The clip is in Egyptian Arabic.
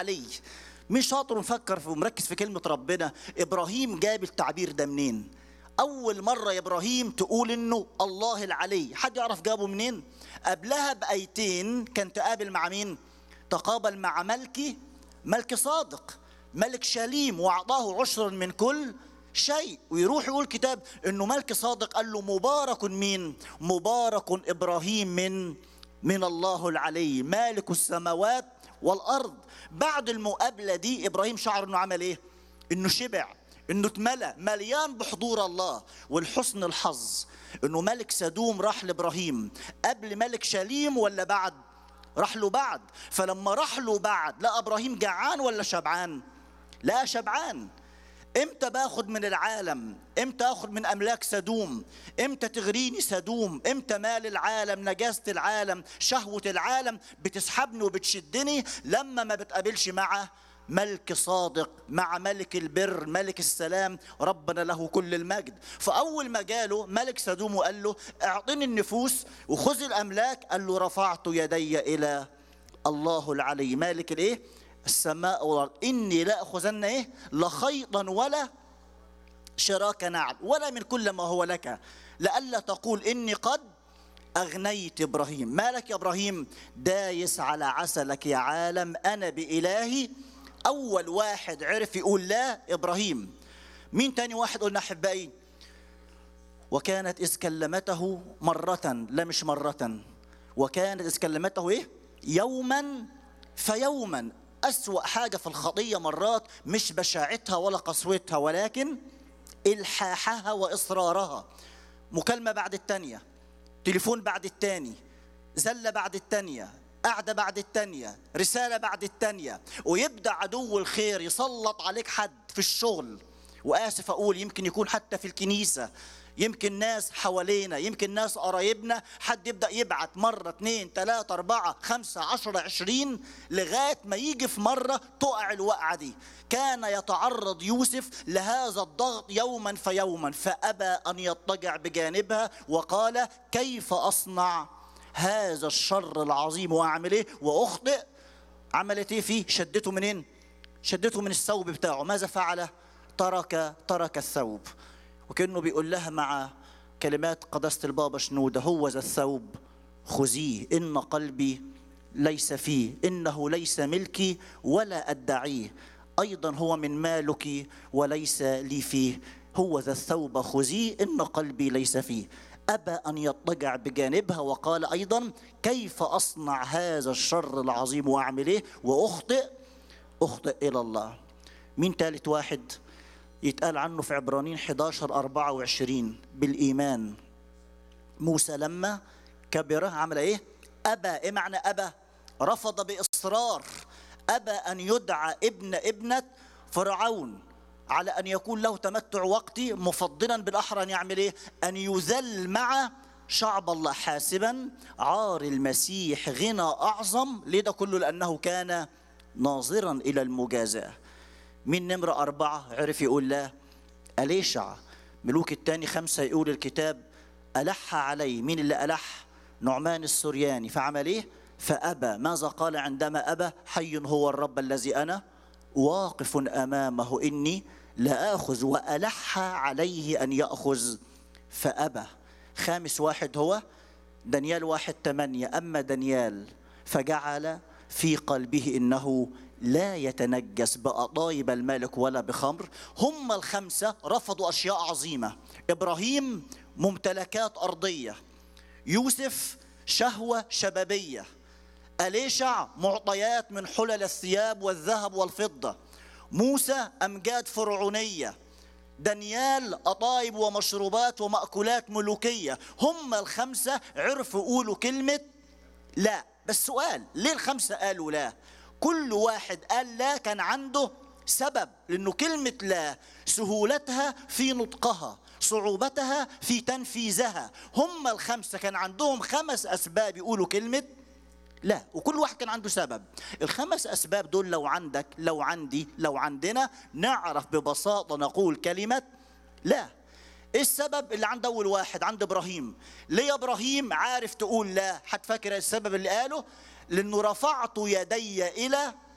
العلي مش شاطر مفكر في ومركز في كلمة ربنا إبراهيم جاب التعبير ده منين أول مرة يا إبراهيم تقول إنه الله العلي حد يعرف جابه منين قبلها بآيتين كان تقابل مع مين تقابل مع ملكي ملك صادق ملك شليم وأعطاه عشرا من كل شيء ويروح يقول كتاب انه ملك صادق قال له مبارك مين مبارك ابراهيم من من الله العلي مالك السماوات والارض بعد المقابله دي ابراهيم شعر انه عمل ايه انه شبع انه اتملى مليان بحضور الله والحسن الحظ انه ملك سدوم راح لابراهيم قبل ملك شليم ولا بعد راح له بعد فلما راح له بعد لا ابراهيم جعان ولا شبعان لا شبعان امتى باخد من العالم امتى اخد من املاك سدوم امتى تغريني سدوم امتى مال العالم نجاسه العالم شهوه العالم بتسحبني وبتشدني لما ما بتقابلش مع ملك صادق مع ملك البر ملك السلام ربنا له كل المجد فاول ما جاله ملك سدوم وقال له اعطني النفوس وخذ الاملاك قال له رفعت يدي الى الله العلي مالك الايه السماء والارض اني لا اخذن ايه لا خيطا ولا شراك نعل ولا من كل ما هو لك لئلا تقول اني قد اغنيت ابراهيم مالك يا ابراهيم دايس على عسلك يا عالم انا بالهي اول واحد عرف يقول لا ابراهيم مين تاني واحد قلنا احبائي وكانت اذ كلمته مره لا مش مره وكانت اذ كلمته ايه يوما فيوما أسوأ حاجة في الخطية مرات مش بشاعتها ولا قسوتها ولكن إلحاحها وإصرارها مكالمة بعد التانية تليفون بعد التاني زلة بعد التانية قعدة بعد التانية رسالة بعد التانية ويبدأ عدو الخير يسلط عليك حد في الشغل وآسف أقول يمكن يكون حتى في الكنيسة يمكن ناس حوالينا يمكن ناس قرايبنا حد يبدأ يبعت مرة اتنين تلاتة أربعة خمسة عشرة عشرين لغاية ما يجي في مرة تقع الوقعة دي كان يتعرض يوسف لهذا الضغط يوما فيوما فأبى أن يضطجع بجانبها وقال كيف أصنع هذا الشر العظيم وأعمل إيه وأخطئ عملت إيه فيه شدته منين شدته من الثوب بتاعه ماذا فعل ترك ترك الثوب وكأنه بيقول لها مع كلمات قداسة البابا شنودة هو ذا الثوب خذيه إن قلبي ليس فيه إنه ليس ملكي ولا أدعيه أيضا هو من مالك وليس لي فيه هو ذا الثوب خذيه إن قلبي ليس فيه أبى أن يضطجع بجانبها وقال أيضا كيف أصنع هذا الشر العظيم وأعمل إيه وأخطئ أخطئ إلى الله مين ثالث واحد يتقال عنه في عبرانيين 11 24 بالإيمان موسى لما كبر عمل إيه؟ أبى إيه معنى أبى؟ رفض بإصرار أبى أن يدعى ابن ابنة فرعون على أن يكون له تمتع وقتي مفضلا بالأحرى أن يعمل إيه؟ أن يذل مع شعب الله حاسبا عار المسيح غنى أعظم ليه ده كله لأنه كان ناظرا إلى المجازاة مين نمرة أربعة عرف يقول لا أليشع ملوك الثاني خمسة يقول الكتاب ألح علي مين اللي ألح نعمان السرياني فعمل إيه فأبى ماذا قال عندما أبى حي هو الرب الذي أنا واقف أمامه إني لا آخذ وألح عليه أن يأخذ فأبى خامس واحد هو دانيال واحد ثمانية أما دانيال فجعل في قلبه إنه لا يتنجس بأطايب الملك ولا بخمر هم الخمسة رفضوا أشياء عظيمة إبراهيم ممتلكات أرضية يوسف شهوة شبابية أليشع معطيات من حلل الثياب والذهب والفضة موسى أمجاد فرعونية دانيال أطايب ومشروبات ومأكولات ملوكية هم الخمسة عرفوا يقولوا كلمة لا بس سؤال ليه الخمسة قالوا لا كل واحد قال لا كان عنده سبب لأنه كلمة لا سهولتها في نطقها صعوبتها في تنفيذها هم الخمسة كان عندهم خمس أسباب يقولوا كلمة لا وكل واحد كان عنده سبب الخمس أسباب دول لو عندك لو عندي لو عندنا نعرف ببساطة نقول كلمة لا ايه السبب اللي عند اول واحد عند ابراهيم ليه يا ابراهيم عارف تقول لا هتفكر السبب اللي قاله لانه رفعت يدي الى